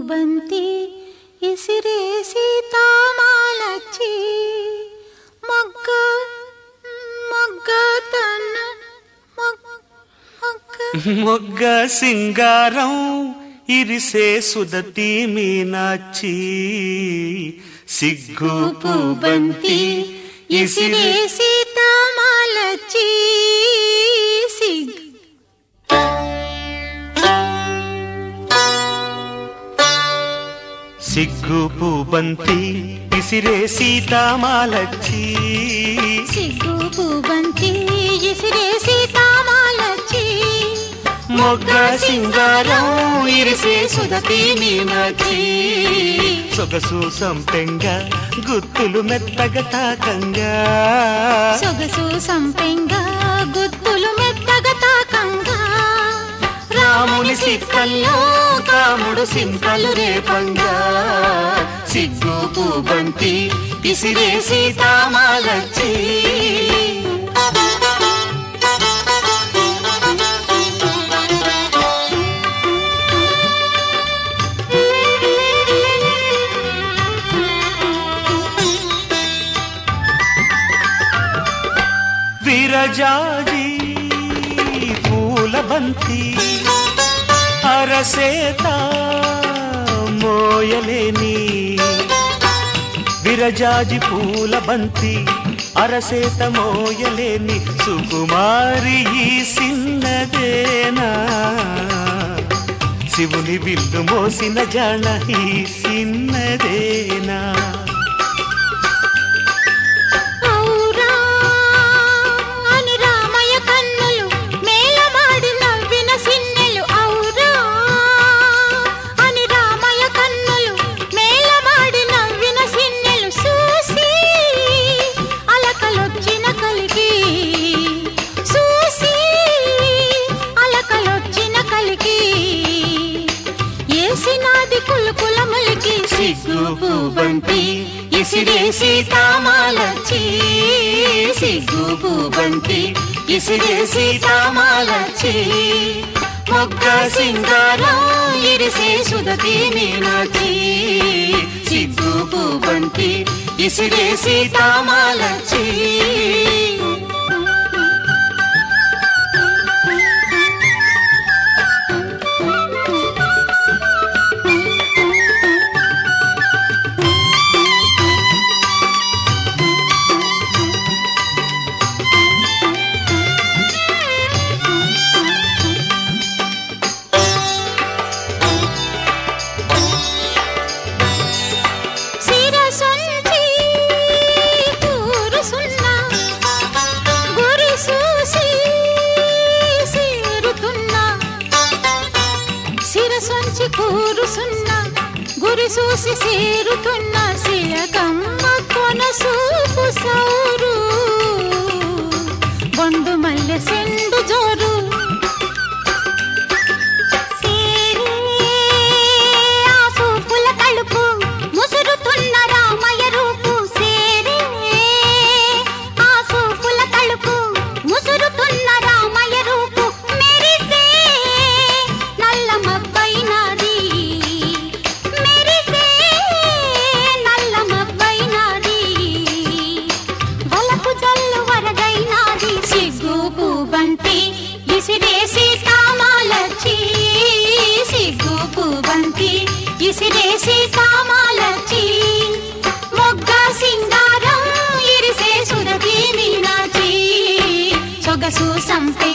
పూబంతి ఇసిరేసి తామాలచ్చి మొగ్గ మొగ్గ తన మొగ్గ మొగ్గ మొగ్గ సింగారం ఇరిసే సుదతి మీనాచి సిగ్గు పూబంతి ఇసిరే ఇసిరేసి తామాలచ్చి సిగ్ సిగ్గు పూబంతి ఇసిరే సీతామాలచ్చి సిగ్గు పూబంతి ఇసిరేసి తామాలచ్చి మొగ్గ సింగారం ఇరిసే సుదతి మీనాచి సొగసు సంపెంగ గుత్తులు మెత్తగ తాకంగా సొగసు సంపెంగా గుత్తులు మెత్తగా తాకంగా రాముని సిక్కల్లో కాముడు సింతలు రేపంగా సిగ్గు పూబంతి ఇసిరే సీతామాలచ్చి విరజాజి పూల బంతి అరసేత మోయలేని విరజాజి పూల బంతి అరసేత మోయలేని సుకుమారి ఈ సిన్నదేనా శివుని విల్లు మోసిన జన ఈ సిన్నదేనా ఔరా అని రామయ్య కన్నులు మేలమాడి నవ్విన సిన్నెలు ఔరా అని రామయ్య కన్నులు మేలమాడి నవ్విన సిన్నెలు చూసి అలకలొచ్చిన కలిగి చూసి అలకలొచ్చిన కలిగి ఏసినాది కులుకుల ములికి సిగ్గు పూబంతి ఇసిరే సీతామాలచ్చి సిగ్గు పూబంతి ఇసిరే సీతామాలచ్చి మొగ్గ సింగారం ఇరిసే సుదతి మీనాచి సిగ్గు పూబంతి ఇసిరే సీతామాలచ్చి శిరసొంచి కూరుసున్న గురి చూసి సీరుతున్న శిరసొంచి కూరుసున్న గురి చూసి సీరుతున్న శిలకమ్మ కొన సూపు సౌరు బొండు మల్లె సెండు జోరు ఆ సూపుల తలుపు ముసురుతున్న రామయ్య రూపు సేరే ఆ సూపుల తలుపు ముసురుతున్న రామయ్య రూపు మెరిసే నల్ల మబ్బైనాది మెరిసే నల్ల మబ్బైనాది వలపు జల్లు వరదైనాది సిగ్గు పూబంతి ఇసిరేసి కామాలచ్చి సిగ్గు పూబంతి ఇసిరేసి కామాలచ్చి మొగ్గ సింగారం ఇరిసే సురభి మీనాచి సొగసు సంపే